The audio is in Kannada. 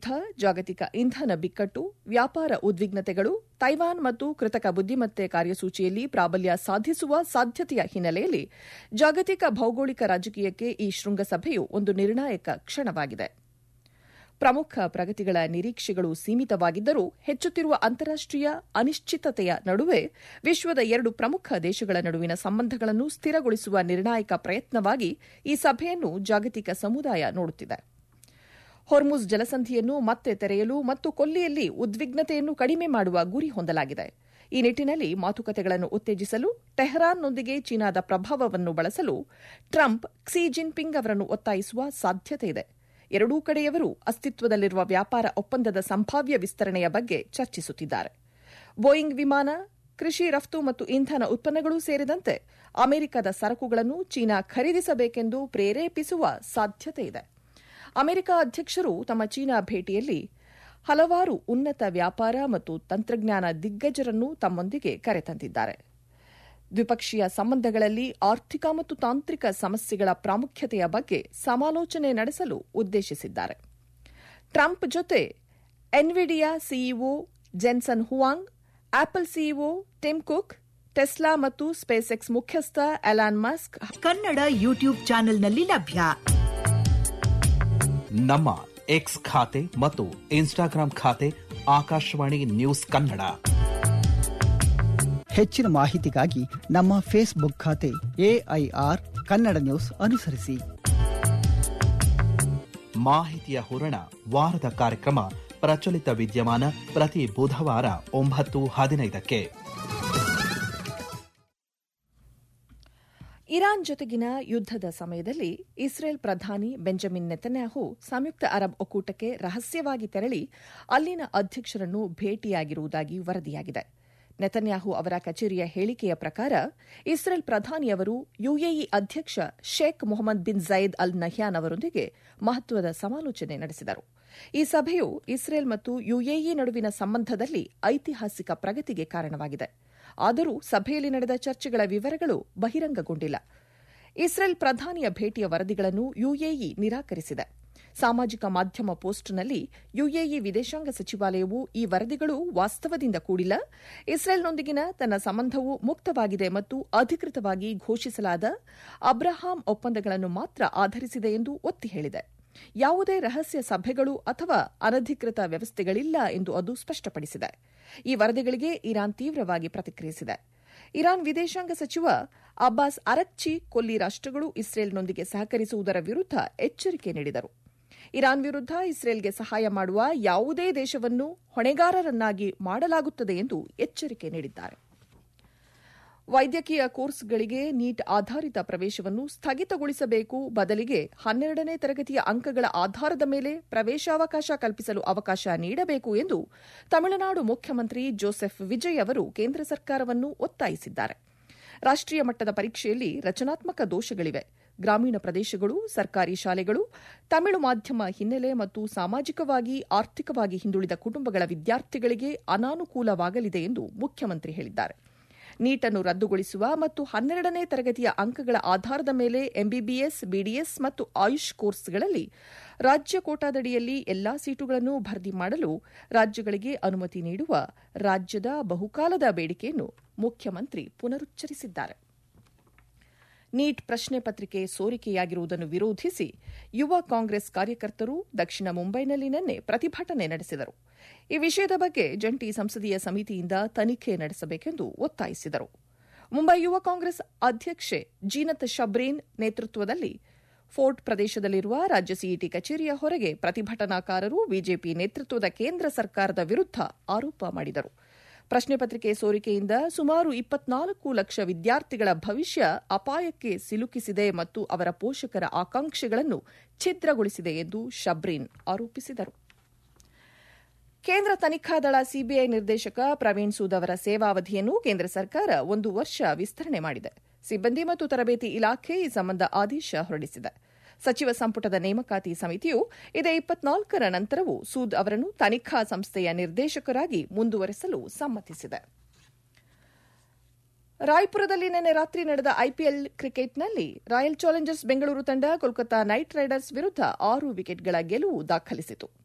ಜಾಗತಿಕ ಇಂಧನ ಬಿಕ್ಕಟ್ಟು ವ್ಯಾಪಾರ ಉದ್ವಿಗ್ನತೆಗಳು ತೈವಾನ್ ಮತ್ತು ಕೃತಕ ಬುದ್ದಿಮತ್ತೆ ಕಾರ್ಯಸೂಚಿಯಲ್ಲಿ ಪ್ರಾಬಲ್ಯ ಸಾಧಿಸುವ ಸಾಧ್ಯತೆಯ ಹಿನ್ನೆಲೆಯಲ್ಲಿ ಜಾಗತಿಕ ಭೌಗೋಳಿಕ ರಾಜಕೀಯಕ್ಕೆ ಈ ಶೃಂಗಸಭೆಯು ಒಂದು ನಿರ್ಣಾಯಕ ಕ್ಷಣವಾಗಿದೆ ಪ್ರಮುಖ ಪ್ರಗತಿಗಳ ನಿರೀಕ್ಷೆಗಳು ಸೀಮಿತವಾಗಿದ್ದರೂ ಹೆಚ್ಚುತ್ತಿರುವ ಅಂತಾರಾಷ್ಟೀಯ ಅನಿಶ್ಚಿತತೆಯ ನಡುವೆ ವಿಶ್ವದ ಎರಡು ಪ್ರಮುಖ ದೇಶಗಳ ನಡುವಿನ ಸಂಬಂಧಗಳನ್ನು ಸ್ಥಿರಗೊಳಿಸುವ ನಿರ್ಣಾಯಕ ಪ್ರಯತ್ನವಾಗಿ ಈ ಸಭೆಯನ್ನು ಜಾಗತಿಕ ಸಮುದಾಯ ನೋಡುತ್ತಿದೆ ಹೊರ್ಮುಜ್ ಜಲಸಂಧಿಯನ್ನು ಮತ್ತೆ ತೆರೆಯಲು ಮತ್ತು ಕೊಲ್ಲಿಯಲ್ಲಿ ಉದ್ವಿಗ್ನತೆಯನ್ನು ಕಡಿಮೆ ಮಾಡುವ ಗುರಿ ಹೊಂದಲಾಗಿದೆ ಈ ನಿಟ್ಟಿನಲ್ಲಿ ಮಾತುಕತೆಗಳನ್ನು ಉತ್ತೇಜಿಸಲು ಟೆಹರಾನ್ನೊಂದಿಗೆ ಚೀನಾದ ಪ್ರಭಾವವನ್ನು ಬಳಸಲು ಟ್ರಂಪ್ ಕ್ಸಿ ಜಿನ್ಪಿಂಗ್ ಅವರನ್ನು ಒತ್ತಾಯಿಸುವ ಸಾಧ್ಯತೆಯಿದೆ ಎರಡೂ ಕಡೆಯವರು ಅಸ್ತಿತ್ವದಲ್ಲಿರುವ ವ್ಯಾಪಾರ ಒಪ್ಪಂದದ ಸಂಭಾವ್ಯ ವಿಸ್ತರಣೆಯ ಬಗ್ಗೆ ಚರ್ಚಿಸುತ್ತಿದ್ದಾರೆ ಬೋಯಿಂಗ್ ವಿಮಾನ ಕೃಷಿ ರಫ್ತು ಮತ್ತು ಇಂಧನ ಉತ್ಪನ್ನಗಳು ಸೇರಿದಂತೆ ಅಮೆರಿಕದ ಸರಕುಗಳನ್ನು ಚೀನಾ ಖರೀದಿಸಬೇಕೆಂದು ಪ್ರೇರೇಪಿಸುವ ಸಾಧ್ಯತೆಯಿದೆ ಅಮೆರಿಕ ಅಧ್ಯಕ್ಷರು ತಮ್ಮ ಚೀನಾ ಭೇಟಿಯಲ್ಲಿ ಹಲವಾರು ಉನ್ನತ ವ್ಯಾಪಾರ ಮತ್ತು ತಂತ್ರಜ್ಞಾನ ದಿಗ್ಗಜರನ್ನು ತಮ್ಮೊಂದಿಗೆ ಕರೆತಂದಿದ್ದಾರೆ ದ್ವಿಪಕ್ಷೀಯ ಸಂಬಂಧಗಳಲ್ಲಿ ಆರ್ಥಿಕ ಮತ್ತು ತಾಂತ್ರಿಕ ಸಮಸ್ಯೆಗಳ ಪ್ರಾಮುಖ್ಯತೆಯ ಬಗ್ಗೆ ಸಮಾಲೋಚನೆ ನಡೆಸಲು ಉದ್ದೇಶಿಸಿದ್ದಾರೆ ಟ್ರಂಪ್ ಜೊತೆ Nvidia CEO Jensen Huang Apple CEO Tim Cook Tesla ಮತ್ತು ಸ್ಪೇಸ್ ಎಕ್ಸ್ ಮುಖ್ಯಸ್ಥ ಎಲಾನ್ ಮಸ್ಕ್ ಕನ್ನಡ ಯೂಟ್ಯೂಬ್ ಚಾನೆಲ್ನಲ್ಲಿ ಲಭ್ಯ ನಮ್ಮ ಎಕ್ಸ್ ಖಾತೆ ಮತ್ತು ಇನ್ಸ್ಟಾಗ್ರಾಂ ಖಾತೆ ಆಕಾಶವಾಣಿ ನ್ಯೂಸ್ ಕನ್ನಡ ಹೆಚ್ಚಿನ ಮಾಹಿತಿಗಾಗಿ ನಮ್ಮ ಫೇಸ್ಬುಕ್ ಖಾತೆ ಎಐಆರ್ ಕನ್ನಡ ನ್ಯೂಸ್ ಅನುಸರಿಸಿ ಮಾಹಿತಿಯ ಹೂರಣ ವಾರದ ಕಾರ್ಯಕ್ರಮ ಪ್ರಚಲಿತ ವಿದ್ಯಮಾನ ಪ್ರತಿ ಬುಧವಾರ ಒಂಬತ್ತು ಹದಿನೈದಕ್ಕೆ ಇರಾನ್ ಜೊತೆಗಿನ ಯುದ್ದದ ಸಮಯದಲ್ಲಿ ಇಸ್ರೇಲ್ ಪ್ರಧಾನಿ ಬೆಂಜಮಿನ್ ನೆತನ್ಯಾಹು ಸಂಯುಕ್ತ ಅರಬ್ ಒಕ್ಕೂಟಕ್ಕೆ ರಹಸ್ಯವಾಗಿ ತೆರಳಿ ಅಲ್ಲಿನ ಅಧ್ಯಕ್ಷರನ್ನು ಭೇಟಿಯಾಗಿರುವುದಾಗಿ ವರದಿಯಾಗಿದೆ ನೆತನ್ಯಾಹು ಅವರ ಕಚೇರಿಯ ಹೇಳಿಕೆಯ ಪ್ರಕಾರ ಇಸ್ರೇಲ್ ಪ್ರಧಾನಿಯವರು ಯುಎಇ ಅಧ್ಯಕ್ಷ Sheikh Mohammed bin zaid Al Nahyan ಅವರೊಂದಿಗೆ ಮಹತ್ವದ ಸಮಾಲೋಚನೆ ನಡೆಸಿದರು ಈ ಸಭೆಯು ಇಸ್ರೇಲ್ ಮತ್ತು ಯುಎಇ ನಡುವಿನ ಸಂಬಂಧದಲ್ಲಿ ಐತಿಹಾಸಿಕ ಪ್ರಗತಿಗೆ ಕಾರಣವಾಗಿದೆ ಆದರೂ ಸಭೆಯಲ್ಲಿ ನಡೆದ ಚರ್ಚೆಗಳ ವಿವರಗಳು ಬಹಿರಂಗಗೊಂಡಿಲ್ಲ ಇಸ್ರೇಲ್ ಪ್ರಧಾನಿಯ ಭೇಟಿಯ ವರದಿಗಳನ್ನು ಯುಎಇ ನಿರಾಕರಿಸಿದೆ ಸಾಮಾಜಿಕ ಮಾಧ್ಯಮ ಪೋಸ್ಟ್ನಲ್ಲಿ ಯುಎಇ ವಿದೇಶಾಂಗ ಸಚಿವಾಲಯವು ಈ ವರದಿಗಳು ವಾಸ್ತವದಿಂದ ಕೂಡಿಲ್ಲ ಇಸ್ರೇಲ್ನೊಂದಿಗಿನ ತನ್ನ ಸಂಬಂಧವು ಮುಕ್ತವಾಗಿದೆ ಮತ್ತು ಅಧಿಕೃತವಾಗಿ ಘೋಷಿಸಲಾದ ಅಬ್ರಹಾಂ ಒಪ್ಪಂದಗಳನ್ನು ಮಾತ್ರ ಆಧರಿಸಿದೆ ಎಂದು ಒತ್ತಿ ಹೇಳಿದೆ ಯಾವುದೇ ರಹಸ್ಯ ಸಭೆಗಳು ಅಥವಾ ಅನಧಿಕೃತ ವ್ಯವಸ್ಥೆಗಳಿಲ್ಲ ಎಂದು ಅದು ಸ್ಪಷ್ಟಪಡಿಸಿದೆ ಈ ವರದಿಗಳಿಗೆ ಇರಾನ್ ತೀವ್ರವಾಗಿ ಪ್ರತಿಕ್ರಿಯಿಸಿದೆ ಇರಾನ್ ವಿದೇಶಾಂಗ ಸಚಿವ ಅಬ್ಬಾಸ್ ಅರಕ್ಚಿ ಕೊಲ್ಲಿ ರಾಷ್ಟಗಳು ಇಸ್ರೇಲ್ನೊಂದಿಗೆ ಸಹಕರಿಸುವುದರ ವಿರುದ್ಧ ಎಚ್ಚರಿಕೆ ನೀಡಿದರು ಇರಾನ್ ವಿರುದ್ಧ ಇಸ್ರೇಲ್ಗೆ ಸಹಾಯ ಮಾಡುವ ಯಾವುದೇ ದೇಶವನ್ನು ಹೊಣೆಗಾರರನ್ನಾಗಿ ಮಾಡಲಾಗುತ್ತದೆ ಎಂದು ಎಚ್ಚರಿಕೆ ನೀಡಿದ್ದಾರೆ ವೈದ್ಯಕೀಯ ಕೋರ್ಸ್ಗಳಿಗೆ ನೀಟ್ ಆಧಾರಿತ ಪ್ರವೇಶವನ್ನು ಸ್ಥಗಿತಗೊಳಿಸಬೇಕು ಬದಲಿಗೆ ಹನ್ನೆರಡನೇ ತರಗತಿಯ ಅಂಕಗಳ ಆಧಾರದ ಮೇಲೆ ಪ್ರವೇಶಾವಕಾಶ ಕಲ್ಪಿಸಲು ಅವಕಾಶ ನೀಡಬೇಕು ಎಂದು ತಮಿಳುನಾಡು ಮುಖ್ಯಮಂತ್ರಿ ಜೋಸೆಫ್ ವಿಜಯ್ ಅವರು ಕೇಂದ್ರ ಸರ್ಕಾರವನ್ನು ಒತ್ತಾಯಿಸಿದ್ದಾರೆ ರಾಷ್ಟೀಯ ಮಟ್ಟದ ಪರೀಕ್ಷೆಯಲ್ಲಿ ರಚನಾತ್ಮಕ ದೋಷಗಳಿವೆ ಗ್ರಾಮೀಣ ಪ್ರದೇಶಗಳು ಸರ್ಕಾರಿ ಶಾಲೆಗಳು ತಮಿಳು ಮಾಧ್ಯಮ ಹಿನ್ನೆಲೆ ಮತ್ತು ಸಾಮಾಜಿಕವಾಗಿ ಆರ್ಥಿಕವಾಗಿ ಹಿಂದುಳಿದ ಕುಟುಂಬಗಳ ವಿದ್ಯಾರ್ಥಿಗಳಿಗೆ ಅನಾನುಕೂಲವಾಗಲಿದೆ ಎಂದು ಮುಖ್ಯಮಂತ್ರಿ ಹೇಳಿದ್ದಾರೆ ನೀಟನ್ನು ರದ್ದುಗೊಳಿಸುವ ಮತ್ತು ಹನ್ನೆರಡನೇ ತರಗತಿಯ ಅಂಕಗಳ ಆಧಾರದ ಮೇಲೆ ಎಂಬಿಬಿಎಸ್ ಬಿಡಿಎಸ್ ಮತ್ತು ಆಯುಷ್ ಕೋರ್ಸ್ಗಳಲ್ಲಿ ರಾಜ್ಯ ಕೋಟಾದಡಿಯಲ್ಲಿ ಎಲ್ಲಾ ಸೀಟುಗಳನ್ನು ಭರ್ತಿ ಮಾಡಲು ರಾಜ್ಯಗಳಿಗೆ ಅನುಮತಿ ನೀಡುವ ರಾಜ್ಯದ ಬಹುಕಾಲದ ಬೇಡಿಕೆಯನ್ನು ಮುಖ್ಯಮಂತ್ರಿ ಪುನರುಚ್ಚರಿಸಿದ್ದಾರೆ ನೀಟ್ ಪ್ರಶ್ನೆ ಪತ್ರಿಕೆ ಸೋರಿಕೆಯಾಗಿರುವುದನ್ನು ವಿರೋಧಿಸಿ ಯುವ ಕಾಂಗ್ರೆಸ್ ಕಾರ್ಯಕರ್ತರು ದಕ್ಷಿಣ ಮುಂಬೈನಲ್ಲಿ ನಿನ್ನೆ ಪ್ರತಿಭಟನೆ ನಡೆಸಿದರು ಈ ವಿಷಯದ ಬಗ್ಗೆ ಜಂಟಿ ಸಂಸದೀಯ ಸಮಿತಿಯಿಂದ ತನಿಖೆ ನಡೆಸಬೇಕೆಂದು ಒತ್ತಾಯಿಸಿದರು ಮುಂಬೈ ಯುವ ಕಾಂಗ್ರೆಸ್ ಅಧ್ಯಕ್ಷೆ ಜೀನತ್ ಶಬ್ರೀನ್ ನೇತೃತ್ವದಲ್ಲಿ ಫೋರ್ಟ್ ಪ್ರದೇಶದಲ್ಲಿರುವ ರಾಜ್ಯ ಸಿಇಟಿ ಕಚೇರಿಯ ಹೊರಗೆ ಪ್ರತಿಭಟನಾಕಾರರು ಬಿಜೆಪಿ ನೇತೃತ್ವದ ಕೇಂದ್ರ ಸರ್ಕಾರದ ವಿರುದ್ಧ ಆರೋಪ ಮಾಡಿದರು ಪ್ರಶ್ನೆ ಪತ್ರಿಕೆ ಸೋರಿಕೆಯಿಂದ ಸುಮಾರು ಇಪ್ಪತ್ನಾಲ್ಕು ಲಕ್ಷ ವಿದ್ಯಾರ್ಥಿಗಳ ಭವಿಷ್ಯ ಅಪಾಯಕ್ಕೆ ಸಿಲುಕಿಸಿದೆ ಮತ್ತು ಅವರ ಪೋಷಕರ ಆಕಾಂಕ್ಷೆಗಳನ್ನು ಛಿದ್ರಗೊಳಿಸಿದೆ ಎಂದು ಶಬ್ರೀನ್ ಆರೋಪಿಸಿದರು ಕೇಂದ್ರ ತನಿಖಾ ದಳ ಸಿಬಿಐ ನಿರ್ದೇಶಕ ಪ್ರವೀಣ್ ಸೂದ್ ಅವರ ಸೇವಾವಧಿಯನ್ನು ಕೇಂದ್ರ ಸರ್ಕಾರ ಒಂದು ವರ್ಷ ವಿಸ್ತರಣೆ ಮಾಡಿದೆ ಸಿಬ್ಬಂದಿ ಮತ್ತು ತರಬೇತಿ ಇಲಾಖೆ ಈ ಸಂಬಂಧ ಆದೇಶ ಹೊರಡಿಸಿದೆ ಸಚಿವ ಸಂಪುಟದ ನೇಮಕಾತಿ ಸಮಿತಿಯು ಇದೇ ಇಪ್ಪತ್ನಾಲ್ಕರ ನಂತರವೂ ಸೂದ್ ಅವರನ್ನು ತನಿಖಾ ಸಂಸ್ಥೆಯ ನಿರ್ದೇಶಕರಾಗಿ ಮುಂದುವರೆಸಲು ಸಮ್ಮತಿಸಿದೆ ರಾಯ್ಪುರದಲ್ಲಿ ನಿನ್ನೆ ರಾತ್ರಿ ನಡೆದ ಐಪಿಎಲ್ ಕ್ರಿಕೆಟ್ನಲ್ಲಿ ರಾಯಲ್ ಚಾಲೆಂಜರ್ಸ್ ಬೆಂಗಳೂರು ತಂಡ ಕೋಲ್ಕತಾ ನೈಟ್ ರೈಡರ್ಸ್ ವಿರುದ್ಧ ಆರು ವಿಕೆಟ್ಗಳ ಗೆಲುವು ದಾಖಲಿಸಿತು